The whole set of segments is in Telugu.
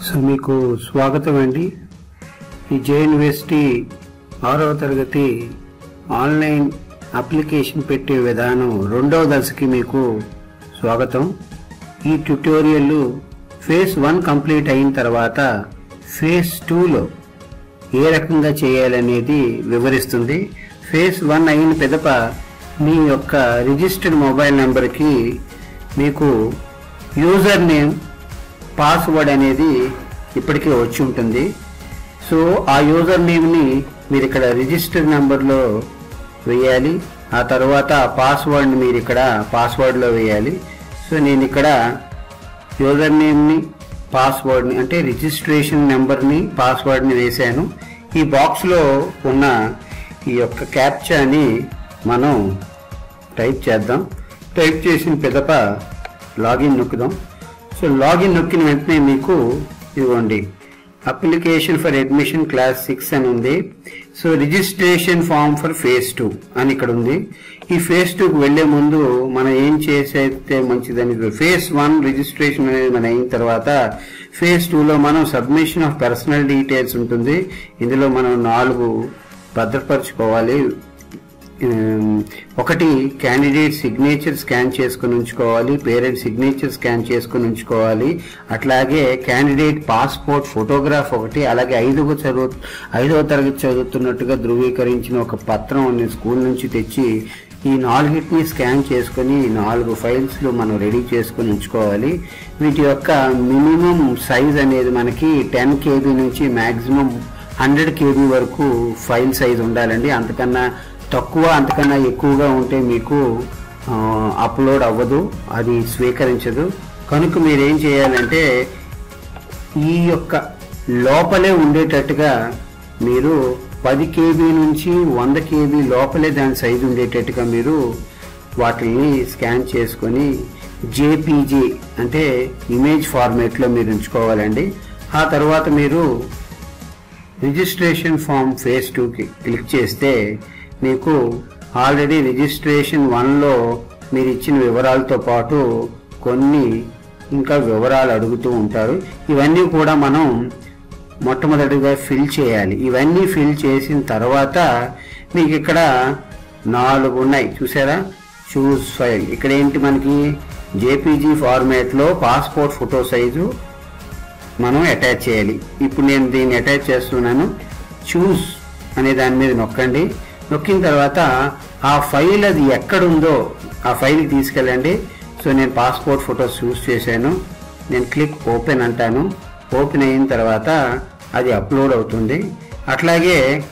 సో మీకు స్వాగతం అండి ఈ జే యూనివర్సిటీ ఆరవ తరగతి ఆన్లైన్ అప్లికేషన్ పెట్టే విధానం రెండవ దశకి మీకు స్వాగతం ఈ ట్యుటోరియల్ ఫేజ్ వన్ కంప్లీట్ అయిన తర్వాత ఫేజ్ టూలో ఏ రకంగా చేయాలనేది వివరిస్తుంది ఫేజ్ వన్ అయిన పిదప మీ యొక్క రిజిస్టర్డ్ మొబైల్ నెంబర్కి మీకు యూజర్ నేమ్ పాస్వర్డ్ అనేది ఇప్పటికే వచ్చి ఉంటుంది సో ఆ యూజర్ నేమ్ని మీరు ఇక్కడ రిజిస్టర్ నెంబర్లో వేయాలి ఆ తర్వాత ఆ పాస్వర్డ్ని మీరు ఇక్కడ పాస్వర్డ్లో వేయాలి సో నేను ఇక్కడ యూజర్ నేమ్ని పాస్వర్డ్ని అంటే రిజిస్ట్రేషన్ నెంబర్ని పాస్వర్డ్ని వేశాను ఈ బాక్స్లో ఉన్న ఈ యొక్క క్యాప్చాని మనం టైప్ చేద్దాం టైప్ చేసిన పిదప లాగిన్ నొక్కుదాం సో లాగిన్ నొక్కిన వెంటనే మీకు ఇవ్వండి application for admission class six అని ఉంది so registration form for phase two అని ఇక్కడ ఉంది ఈ ఫేజ్ టూకి వెళ్లే ముందు మనం ఏం చేసేస్తే మంచిదని ఫేజ్ వన్ రిజిస్ట్రేషన్ అనేది మన అయిన తర్వాత ఫేజ్ టూలో మనం సబ్మిషన్ ఆఫ్ పర్సనల్ డీటెయిల్స్ ఉంటుంది ఇందులో మనం నాలుగు భద్రపరచుకోవాలి ఉమ్, ఒకటి క్యాండిడేట్ సిగ్నేచర్ స్కాన్ చేసుకుని ఉంచుకోవాలి పేరెంట్ సిగ్నేచర్ స్కాన్ చేసుకుని ఉంచుకోవాలి అట్లాగే క్యాండిడేట్ పాస్పోర్ట్ ఫోటోగ్రాఫ్ ఒకటి అలాగే ఐదవ చదువు ఐదవ తరగతి చదువుతున్నట్టుగా ధృవీకరించిన ఒక పత్రం నేను స్కూల్ నుంచి తెచ్చి ఈ నాలుగిటిని స్కాన్ చేసుకుని నాలుగు ఫైల్స్ మనం రెడీ చేసుకుని ఉంచుకోవాలి వీటి యొక్క మినిమం సైజ్ అనేది మనకి టెన్ కేబీ నుంచి మాక్సిమం హండ్రెడ్ కేబీ వరకు ఫైల్ సైజ్ ఉండాలండి అంతకన్నా తక్కువ అంతకన్నా ఎక్కువగా ఉంటే మీకు ఆ, అప్లోడ్ అవ్వదు అది స్వీకరించదు కనుక మీరు ఏం చేయాలంటే ఈ యొక్క లోపలే ఉండేటట్టుగా మీరు పది కేబీ నుంచి వంద కేబీ లోపలే దాని సైజు ఉండేటట్టుగా మీరు వాటిని స్కాన్ చేసుకొని జేపీజీ అంటే ఇమేజ్ ఫార్మేట్లో మీరు ఉంచుకోవాలండి ఆ తర్వాత మీరు రిజిస్ట్రేషన్ ఫామ్ ఫేజ్ టూకి క్లిక్ చేస్తే మీకు ఆల్రెడీ రిజిస్ట్రేషన్ వన్లో మీరు ఇచ్చిన వివరాలతో పాటు కొన్ని ఇంకా వివరాలు అడుగుతూ ఉంటారు ఇవన్నీ కూడా మనం మొట్టమొదటిగా ఫిల్ చేయాలి ఇవన్నీ ఫిల్ చేసిన తర్వాత మీకు ఇక్కడ నాలుగు ఉన్నాయి చూసారా చూస్ ఫైల్ ఇక్కడ ఏంటి మనకి జేపీజీ ఫార్మేట్లో పాస్పోర్ట్ ఫోటో సైజు మనం అటాచ్ చేయాలి ఇప్పుడు నేను దీన్ని అటాచ్ చేస్తున్నాను చూస్ అనే దాని మీద నొక్కండి నొక్కిన తర్వాత ఆ ఫైల్ అది ఎక్కడుందో ఆ ఫైల్కి తీసుకెళ్ళండి సో నేను పాస్పోర్ట్ ఫోటోస్ చూస్ చేశాను నేను క్లిక్ ఓపెన్ అంటాను ఓపెన్ అయిన తర్వాత అది అప్లోడ్ అవుతుంది అట్లాగే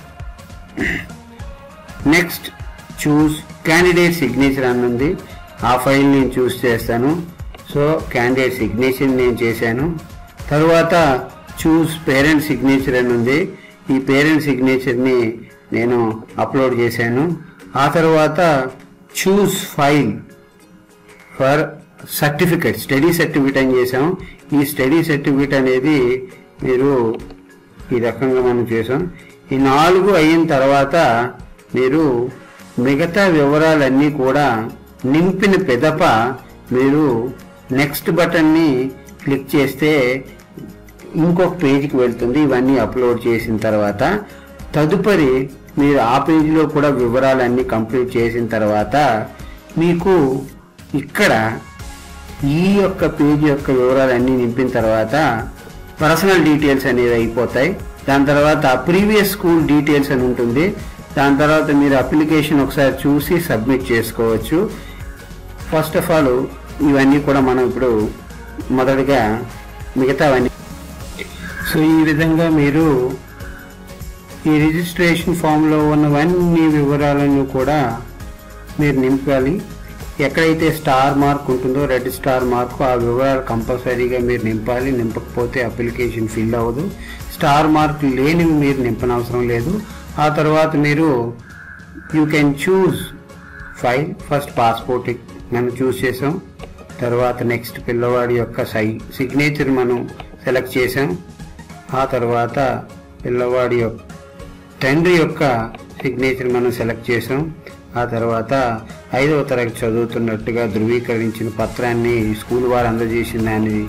నెక్స్ట్ చూస్ క్యాండిడేట్ సిగ్నేచర్ అని ఉంది ఆ ఫైల్ నేను చూస్ చేస్తాను సో క్యాండిడేట్ సిగ్నేచర్ నేను చేశాను తరువాత చూస్ పేరెంట్ సిగ్నేచర్ అని ఉంది ఈ పేరెంట్ సిగ్నేచర్ని నేను అప్లోడ్ చేశాను ఆ తర్వాత choose file for certificate study certificate అని చేసాం ఈ స్టడీ సర్టిఫికెట్ అనేది మీరు ఈ రకంగా మనం చేసాం ఈ నాలుగు అయిన తర్వాత మీరు మిగతా వివరాలన్నీ కూడా నింపిన పెదప మీరు నెక్స్ట్ బటన్ని క్లిక్ చేస్తే ఇంకొక పేజీకి వెళ్తుంది ఇవన్నీ అప్లోడ్ చేసిన తర్వాత తదుపరి మీరు ఆ పేజీలో కూడా వివరాలన్నీ కంప్లీట్ చేసిన తర్వాత మీకు ఇక్కడ ఈ యొక్క పేజీ యొక్క వివరాలన్నీ నింపిన తర్వాత పర్సనల్ డీటెయిల్స్ అనేవి అయిపోతాయి దాని తర్వాత ప్రీవియస్ స్కూల్ డీటెయిల్స్ అని ఉంటుంది దాని తర్వాత మీరు అప్లికేషన్ ఒకసారి చూసి సబ్మిట్ చేసుకోవచ్చు ఫస్ట్ ఆఫ్ ఆల్ ఇవన్నీ కూడా మనం ఇప్పుడు మొదటగా మిగతావన్నీ సో ఈ విధంగా మీరు ఈ రిజిస్ట్రేషన్ ఫామ్లో ఉన్నవన్నీ వివరాలను కూడా మీరు నింపాలి ఎక్కడైతే స్టార్ మార్క్ ఉంటుందో రెడ్ స్టార్ మార్క్ ఆ వివరాలు కంపల్సరీగా మీరు నింపాలి నింపకపోతే అప్లికేషన్ ఫిల్ అవ్వదు స్టార్ మార్క్ లేనివి మీరు నింపనవసరం లేదు ఆ తర్వాత మీరు you can choose file first passport మనం చూస్ చేసాం తర్వాత నెక్స్ట్ పిల్లవాడి యొక్క సై సిగ్నేచర్ మనం సెలెక్ట్ చేసాం ఆ తర్వాత పిల్లవాడి యొక్క తండ్రి యొక్క సిగ్నేచర్ మనం సెలెక్ట్ చేసాం ఆ తర్వాత ఐదవ తరగతి చదువుతున్నట్టుగా ధృవీకరించిన పత్రాన్ని స్కూల్ వారు అందజేసిన దాన్ని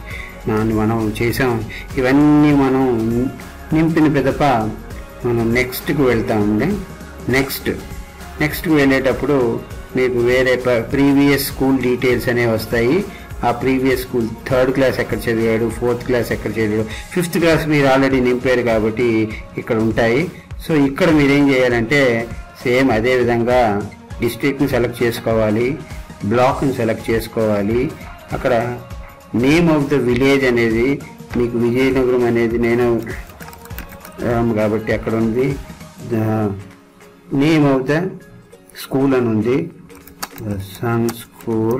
దాన్ని మనం చేసాం ఇవన్నీ మనం నింపిన పిదప మనం నెక్స్ట్కి వెళ్తామండి నెక్స్ట్ నెక్స్ట్కి వెళ్ళేటప్పుడు మీకు వేరే ప్రీవియస్ స్కూల్ డీటెయిల్స్ అనేవి వస్తాయి ఆ ప్రీవియస్ స్కూల్ థర్డ్ క్లాస్ ఎక్కడ చదివాడు ఫోర్త్ క్లాస్ ఎక్కడ చదివాడు ఫిఫ్త్ క్లాస్ మీరు ఆల్రెడీ నింపారు కాబట్టి ఇక్కడ ఉంటాయి సో ఇక్కడ మీరేం చేయాలంటే సేమ్ అదే విధంగా డిస్ట్రిక్ట్ని సెలెక్ట్ చేసుకోవాలి బ్లాక్ని సెలెక్ట్ చేసుకోవాలి అక్కడ నేమ్ ఆఫ్ ద విలేజ్ అనేది మీకు విజయనగరం అనేది నేను రామ్ కాబట్టి అక్కడ ఉంది నేమ్ ఆఫ్ ద స్కూల్ అని ఉంది సన్ స్కూల్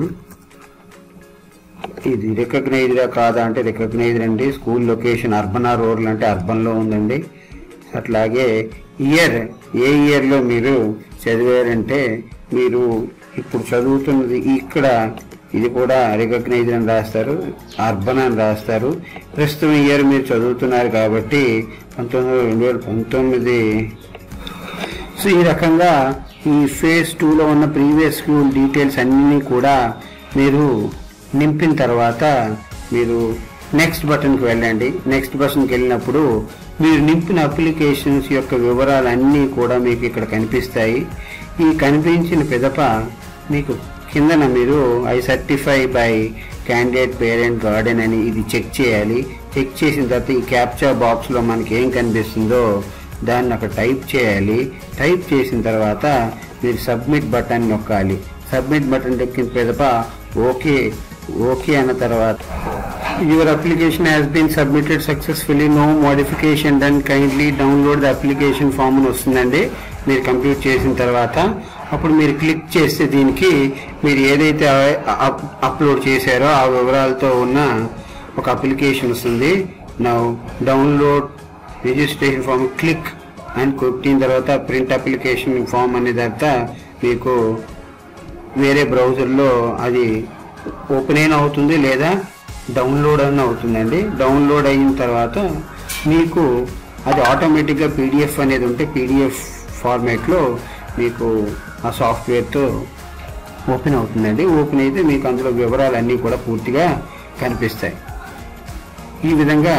ఇది రికగ్నైజ్డా కాదా అంటే రికగ్నైజ్డ్ అండి school location urban or rural అంటే అర్బన్లో ఉందండి అట్లాగే ఇయర్ ఏ ఇయర్లో మీరు చదివారంటే మీరు ఇప్పుడు చదువుతున్నది ఇక్కడ ఇది కూడా రికగ్నైజ్డ్ అని రాస్తారు అర్బన్ అని రాస్తారు ప్రస్తుతం ఇయర్ మీరు చదువుతున్నారు కాబట్టి పంతొమ్మిది రెండు వేల పంతొమ్మిది సో ఈ రకంగా ఈ ఫేజ్ టూలో ఉన్న ప్రీవియస్ స్కూల్ డీటెయిల్స్ అన్నీ కూడా మీరు నింపిన తర్వాత మీరు నెక్స్ట్ బటన్కి వెళ్ళండి నెక్స్ట్ బటన్కి వెళ్ళినప్పుడు మీరు నింపిన అప్లికేషన్స్ యొక్క వివరాలన్నీ కూడా మీకు ఇక్కడ కనిపిస్తాయి ఈ కనిపించిన పిదప మీకు కిందన మీరు I certify by candidate parent guardian అని ఇది చెక్ చేయాలి చెక్ చేసిన తర్వాత ఈ క్యాప్చర్ బాక్స్లో మనకి ఏం కనిపిస్తుందో దాన్ని అక్కడ టైప్ చేయాలి టైప్ చేసిన తర్వాత మీరు సబ్మిట్ బటన్ నొక్కాలి సబ్మిట్ బటన్ నొక్కిన పిదప ఓకే ఓకే అన్న తర్వాత your application has been submitted successfully no modification done kindly download the application form అని వస్తుందండి మీరు కంప్లీట్ చేసిన తర్వాత అప్పుడు మీరు క్లిక్ చేస్తే దీనికి మీరు ఏదైతే అప్- అప్లోడ్ చేశారో ఆ వివరాలతో ఉన్న ఒక అప్లికేషన్ వస్తుంది నా డౌన్లోడ్ రిజిస్ట్రేషన్ ఫామ్ క్లిక్ అని కొట్టిన తర్వాత ప్రింట్ అప్లికేషన్ ఫామ్ అనే తర్వాత మీకు వేరే బ్రౌజర్లో అది ఓపెన్ అయిన అవుతుంది లేదా డౌన్లోడ్ అని అవుతుందండి డౌన్లోడ్ అయిన తర్వాత మీకు అది ఆటోమేటిక్గా పీడిఎఫ్ అనేది ఉంటే పీడిఎఫ్ ఫార్మేట్లో మీకు ఆ సాఫ్ట్వేర్తో ఓపెన్ అవుతుందండి ఓపెన్ అయితే మీకు అందులో వివరాలన్నీ కూడా పూర్తిగా కనిపిస్తాయి ఈ విధంగా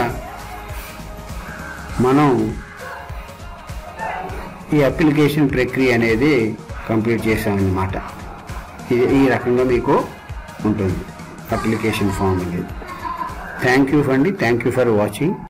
మనం ఈ అప్లికేషన్ ప్రక్రియ అనేది కంప్లీట్ చేసామన్నమాట ఇది ఈ రకంగా మీకు ఉంటుంది అప్లికేషన్ ఫామ్ అనేది థ్యాంక్ యూ అండి థ్యాంక్ యూ ఫర్ వాచింగ్